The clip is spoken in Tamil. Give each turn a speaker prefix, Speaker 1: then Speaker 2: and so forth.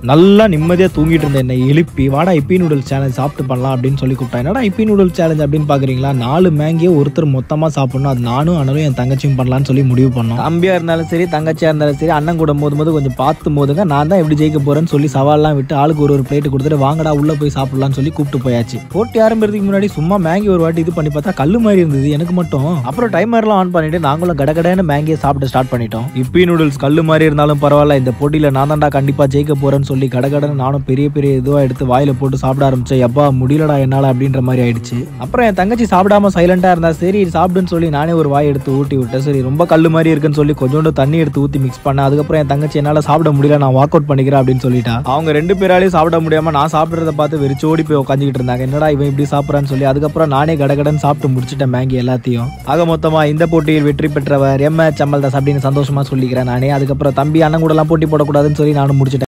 Speaker 1: நல்லா நிம்மதியாக தூங்கிட்டு இருந்த என்னை எழுப்பி வாடா இப்பி நூடுல்ஸ் சேலஞ்ச் சாப்பிட்டு பண்ணலாம் அப்படின்னு சொல்லி கூப்பிட்டா என்னடா இப்பி நூடுல்ஸ் சேலஞ்ச் அப்படின்னு பார்க்குறீங்களா நாலு மேங்கியை ஒருத்தர் மொத்தமாக சாப்பிடணும் அது நானும் அண்ணனும் என் தங்கச்சியும் பண்ணலாம்னு சொல்லி முடிவு பண்ணோம் தம்பியாக இருந்தாலும் சரி தங்கச்சியாக இருந்தாலும் சரி அண்ணன் கூட போது போது கொஞ்சம் பார்த்து போதுங்க நான் தான் எப்படி ஜெயிக்க போகிறேன்னு சொல்லி சவால்லாம் விட்டு ஆளுக்கு ஒரு ஒரு பிளேட் கொடுத்துட்டு வாங்கடா உள்ளே போய் சாப்பிடலாம்னு சொல்லி கூப்பிட்டு போயாச்சு போட்டி ஆரம்பிக்கிறதுக்கு முன்னாடி சும்மா மேங்கி ஒரு வாட்டி இது பண்ணி பார்த்தா கல்லு மாதிரி இருந்தது எனக்கு மட்டும் அப்புறம் டைமர்லாம் ஆன் பண்ணிட்டு நாங்களும் கடகடன்னு மேங்கியை சாப்பிட்டு ஸ்டார்ட் பண்ணிட்டோம் இப்பி நூடுல்ஸ் கல்லு மாதிரி இருந்தாலும் பரவாயில்ல இந்த போட்டியில் நான் தான்டா கண்டிப்பாக ஜெயிக்க போறேன்னு சொல்லி கடகடன்னு நானும் பெரிய பெரிய இதுவாக எடுத்து வாயில போட்டு சாப்பிட ஆரம்பிச்சேன் எப்பா முடியலடா என்னால் அப்படின்ற மாதிரி ஆயிடுச்சு அப்புறம் என் தங்கச்சி சாப்பிடாம சைலண்டாக இருந்தா சரி இது சாப்பிடுன்னு சொல்லி நானே ஒரு வாய் எடுத்து ஊட்டி விட்டேன் சரி ரொம்ப கல்லு மாதிரி இருக்குன்னு சொல்லி கொஞ்சோண்டு தண்ணி எடுத்து ஊற்றி மிக்ஸ் பண்ணேன் அதுக்கப்புறம் என் தங்கச்சி என்னால் சாப்பிட முடியல நான் வாக் அவுட் பண்ணிக்கிறேன் அப்படின்னு சொல்லிட்டா அவங்க ரெண்டு பேராலையும் சாப்பிட முடியாம நான் சாப்பிட்றத பார்த்து வெறிச்சோடி போய் உட்காந்துக்கிட்டு இருந்தாங்க என்னடா இவன் இப்படி சாப்பிட்றான்னு சொல்லி அதுக்கப்புறம் நானே கடகடன்னு சாப்பிட்டு முடிச்சிட்டேன் மேகி எல்லாத்தையும் ஆக மொத்தமா இந்த போட்டியில் வெற்றி பெற்றவர் எம் எச் அமல் தாஸ் அப்படின்னு சந்தோஷமா சொல்லிக்கிறேன் நானே அதுக்கப்புறம் தம்பி அண்ணன் கூட எல்லாம் போட்டி போடக்கூடாதுன்னு சொல்லி நானும் முடிச்சிட்டேன்